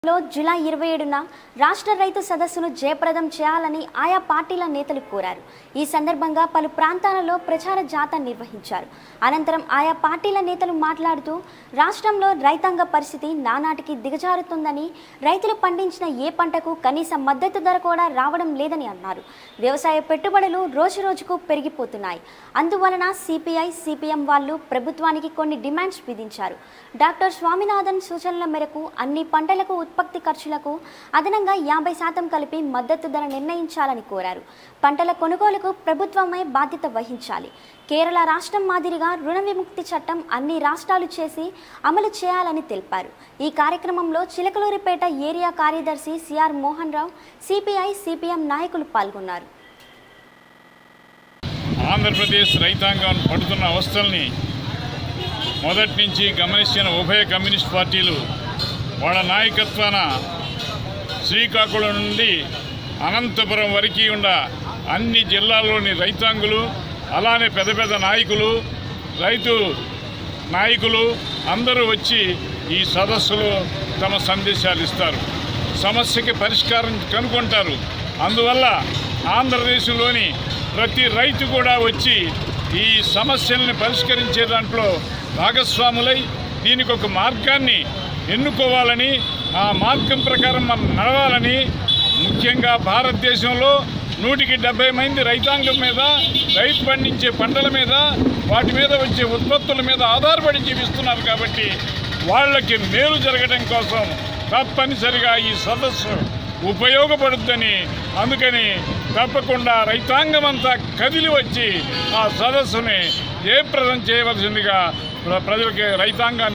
లో జూలై ఇరవై ఏడున రాష్ట్ర రైతు సదస్సును జయప్రదం చేయాలని ఆయా పార్టీల నేతలు కోరారు ఈ సందర్భంగా పలు ప్రాంతాలలో ప్రచార జాథా నిర్వహించారు అనంతరం ఆయా పార్టీల నేతలు మాట్లాడుతూ రాష్ట్రంలో రైతాంగ పరిస్థితి నానాటికి దిగజారుతుందని రైతులు పండించిన ఏ పంటకు కనీస మద్దతు ధర కూడా రావడం లేదని అన్నారు వ్యవసాయ పెట్టుబడులు రోజు రోజుకు పెరిగిపోతున్నాయి అందువలన సిపిఐ సిపిఎం వాళ్ళు ప్రభుత్వానికి కొన్ని డిమాండ్స్ విధించారు డాక్టర్ స్వామినాథన్ సూచనల మేరకు అన్ని పంటలకు ఉత్పత్తి ఖర్చులకు అదనంగా యాభై శాతం కలిపి మద్దతు ధర నిర్ణయించాలని కోరారు పంటల కొనుగోలుకు ప్రభుత్వమే బాధ్యత వహించాలి కేరళ రాష్ట్రం మాదిరిగా రుణ విముక్తి చట్టం అన్ని రాష్ట్రాలు చేసి అమలు చేయాలని తెలిపారు ఈ కార్యక్రమంలో చిలకలూరిపేట ఏరియా కార్యదర్శి CR Mohan Rao CPI CPM నాయకులు పాల్గొన్నారు ఆంధ్రప్రదేశ్ రైతాంగం పడుతున్న అవస్థల్ని మొదటి నుంచి గమనించిన ఉభయ కమ్యూనిస్ట్ పార్టీలు వాళ్ళ నాయకత్వాన శ్రీకాకుళం నుండి అనంతపురం వరకు ఉన్న అన్ని జిల్లాల్లోని రైతాంగులు అలానే పెద్ద పెద్ద నాయకులు రైతు నాయకులు అందరూ వచ్చి ఈ సదస్సులో తమ సందేశాలు ఇస్తారు సమస్యకి పరిష్కారం కనుక్కుంటారు అందువల్ల ఆంధ్రదేశంలోని ప్రతి రైతు కూడా వచ్చి ఈ సమస్యల్ని పరిష్కరించే దాంట్లో భాగస్వాములై దీనికి ఒక మార్గాన్ని ఎన్నుకోవాలని ఆ మార్గం ప్రకారం మనం నడవాలని ముఖ్యంగా భారతదేశంలో నూటికి డెబ్బై మంది రైతాంగం మీద రైతు పండించే పంటల మీద వాటి మీద వచ్చే ఉత్పత్తుల మీద ఆధారపడి జీవిస్తున్నారు కాబట్టి వాళ్ళకి మేలు జరగడం కోసం తప్పనిసరిగా ఈ సదస్సు ఉపయోగపడుద్దని అందుకని తప్పకుండా రైతాంగం అంతా కదిలి వచ్చి ఆ సదస్సుని జయప్రదం చేయవలసిందిగా ప్ర- ప్రజలకి రైతాంగాన్ని